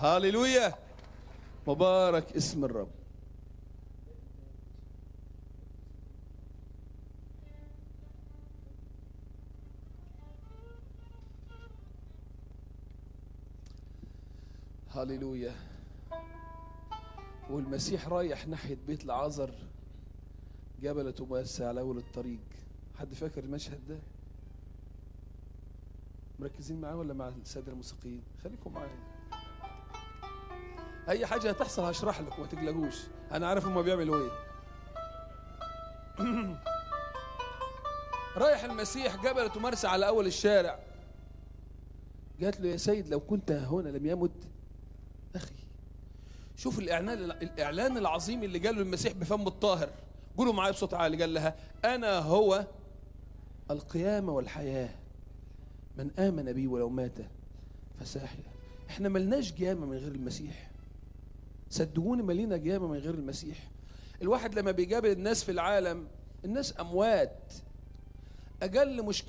هاليلويا مبارك اسم الرب هاليلويا والمسيح رايح ناحية بيت العازر جبل توماس على أول الطريق حد فاكر المشهد ده مركزين معاه ولا مع السادة الموسيقيين خليكم معايا أي حاجة هتحصل هشرح لكم ما تقلقوش أنا عارف هما بيعملوا إيه رايح المسيح جبل تومارس على أول الشارع قالت له يا سيد لو كنت هنا لم يمت أخي شوف الإعلان الإعلان العظيم اللي قاله المسيح بفم الطاهر قولوا معايا بصوت عالي قال لها أنا هو القيامة والحياة من آمن بي ولو مات فساحيا احنا ملناش قيامة من غير المسيح صدقوني ملينا قيامة من غير المسيح الواحد لما بيقابل الناس في العالم الناس أموات أقل مشكلة